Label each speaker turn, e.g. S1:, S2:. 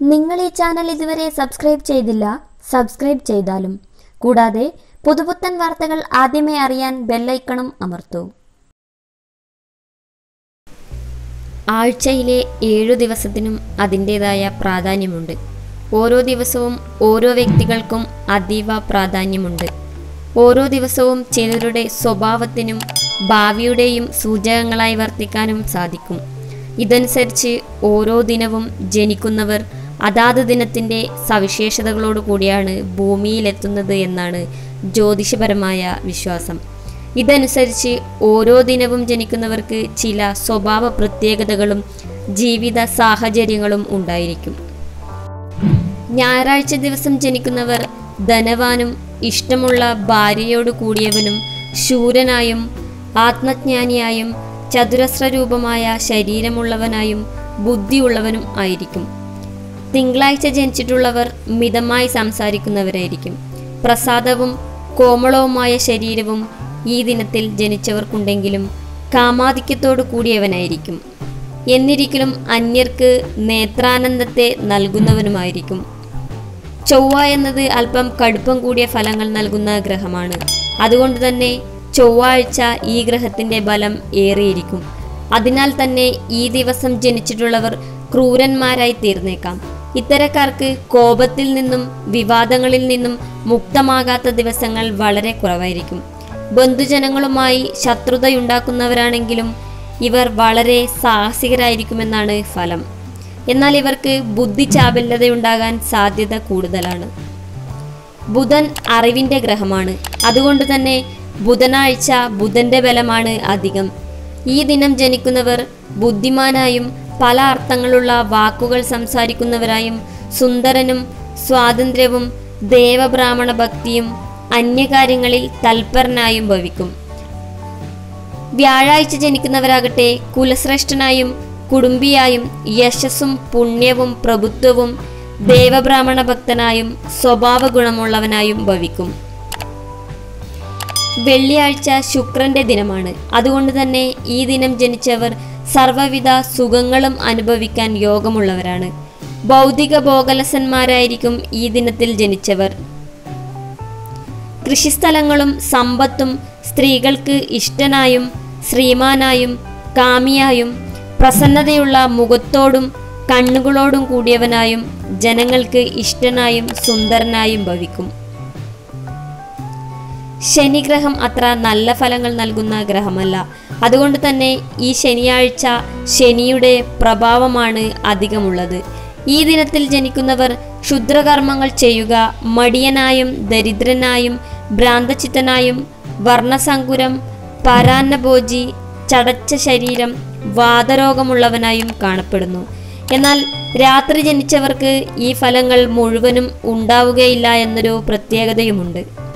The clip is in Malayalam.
S1: നിങ്ങൾ ഈ ചാനൽ ഇതുവരെ സബ്സ്ക്രൈബ് ചെയ്തില്ല സബ്സ്ക്രൈബ് ചെയ്താലും കൂടാതെ പുതുപുത്തൻ വാർത്തകൾ ആദ്യമേ അറിയാൻ ബെല്ലൈക്കണും അമർത്തൂ ആഴ്ചയിലെ ഏഴു ദിവസത്തിനും അതിൻ്റേതായ പ്രാധാന്യമുണ്ട് ഓരോ ദിവസവും ഓരോ വ്യക്തികൾക്കും അതീവ പ്രാധാന്യമുണ്ട് ഓരോ ദിവസവും ചിലരുടെ സ്വഭാവത്തിനും ഭാവിയുടെയും സൂചകങ്ങളായി വർത്തിക്കാനും സാധിക്കും ഇതനുസരിച്ച് ഓരോ ദിനവും ജനിക്കുന്നവർ അതാത് ദിനത്തിൻ്റെ സവിശേഷതകളോട് കൂടിയാണ് ഭൂമിയിലെത്തുന്നത് എന്നാണ് ജ്യോതിഷപരമായ വിശ്വാസം ഇതനുസരിച്ച് ഓരോ ദിനവും ജനിക്കുന്നവർക്ക് ചില സ്വഭാവ പ്രത്യേകതകളും ജീവിത സാഹചര്യങ്ങളും ഉണ്ടായിരിക്കും ഞായറാഴ്ച ദിവസം ജനിക്കുന്നവർ ധനവാനും ഇഷ്ടമുള്ള ഭാര്യയോട് കൂടിയവനും ശൂരനായും ആത്മജ്ഞാനിയായും ചതുരസ്ര രൂപമായ ശരീരമുള്ളവനായും ബുദ്ധിയുള്ളവനും ആയിരിക്കും തിങ്കളാഴ്ച ജനിച്ചിട്ടുള്ളവർ മിതമായി സംസാരിക്കുന്നവരായിരിക്കും പ്രസാദവും കോമളവുമായ ശരീരവും ഈ ദിനത്തിൽ ജനിച്ചവർക്കുണ്ടെങ്കിലും കാമാധിക്യത്തോടു കൂടിയവനായിരിക്കും എന്നിരിക്കലും അന്യർക്ക് നേത്രാനന്ദത്തെ നൽകുന്നവനുമായിരിക്കും ചൊവ്വ എന്നത് അല്പം കടുപ്പം കൂടിയ ഫലങ്ങൾ നൽകുന്ന ഗ്രഹമാണ് അതുകൊണ്ട് തന്നെ ചൊവ്വാഴ്ച ഈ ഗ്രഹത്തിൻ്റെ ബലം ഏറിയിരിക്കും അതിനാൽ തന്നെ ഈ ദിവസം ജനിച്ചിട്ടുള്ളവർ ക്രൂരന്മാരായി തീർന്നേക്കാം ഇത്തരക്കാർക്ക് കോപത്തിൽ നിന്നും വിവാദങ്ങളിൽ നിന്നും മുക്തമാകാത്ത ദിവസങ്ങൾ വളരെ കുറവായിരിക്കും ബന്ധുജനങ്ങളുമായി ശത്രുതയുണ്ടാക്കുന്നവരാണെങ്കിലും ഇവർ വളരെ സാഹസികരായിരിക്കുമെന്നാണ് ഫലം എന്നാൽ ഇവർക്ക് ബുദ്ധി ചാബല്യതയുണ്ടാകാൻ സാധ്യത കൂടുതലാണ് ബുധൻ അറിവിൻ്റെ ഗ്രഹമാണ് അതുകൊണ്ട് തന്നെ ബുധനാഴ്ച ബുധന്റെ ബലമാണ് അധികം ഈ ദിനം ജനിക്കുന്നവർ ബുദ്ധിമാനായും പല അർത്ഥങ്ങളുള്ള വാക്കുകൾ സംസാരിക്കുന്നവരായും സുന്ദരനും സ്വാതന്ത്ര്യവും ദേവബ്രാഹ്മണ ഭക്തിയും അന്യകാര്യങ്ങളിൽ തൽപരനായും ഭവിക്കും വ്യാഴാഴ്ച ജനിക്കുന്നവരാകട്ടെ കുലശ്രേഷ്ഠനായും കുടുംബിയായും യശസ്സും പുണ്യവും പ്രഭുത്വവും ദേവബ്രാഹ്മണ ഭക്തനായും സ്വഭാവ ഗുണമുള്ളവനായും ഭവിക്കും വെള്ളിയാഴ്ച ശുക്രന്റെ ദിനമാണ് അതുകൊണ്ട് തന്നെ ഈ ദിനം ജനിച്ചവർ സർവ്വവിധ സുഖങ്ങളും അനുഭവിക്കാൻ യോഗമുള്ളവരാണ് ഭൗതിക ഭോഗലസന്മാരായിരിക്കും ഈ ദിനത്തിൽ ജനിച്ചവർ കൃഷിസ്ഥലങ്ങളും സമ്പത്തും സ്ത്രീകൾക്ക് ഇഷ്ടനായും ശ്രീമാനായും കാമിയായും പ്രസന്നതയുള്ള മുഖത്തോടും കണ്ണുകളോടും കൂടിയവനായും ജനങ്ങൾക്ക് ഇഷ്ടനായും സുന്ദരനായും ഭവിക്കും ശനിഗ്രഹം അത്ര നല്ല ഫലങ്ങൾ നൽകുന്ന ഗ്രഹമല്ല അതുകൊണ്ട് തന്നെ ഈ ശനിയാഴ്ച ശനിയുടെ പ്രഭാവമാണ് അധികമുള്ളത് ഈ ദിനത്തിൽ ജനിക്കുന്നവർ ക്ഷുദ്രകർമ്മങ്ങൾ ചെയ്യുക മടിയനായും ദരിദ്രനായും ഭ്രാന്തചിത്തനായും വർണ്ണസങ്കുരം പരാന്നഭോജി ചടച്ച ശരീരം വാതരോഗമുള്ളവനായും കാണപ്പെടുന്നു എന്നാൽ രാത്രി ജനിച്ചവർക്ക് ഈ ഫലങ്ങൾ മുഴുവനും ഉണ്ടാവുകയില്ല എന്നൊരു പ്രത്യേകതയുമുണ്ട്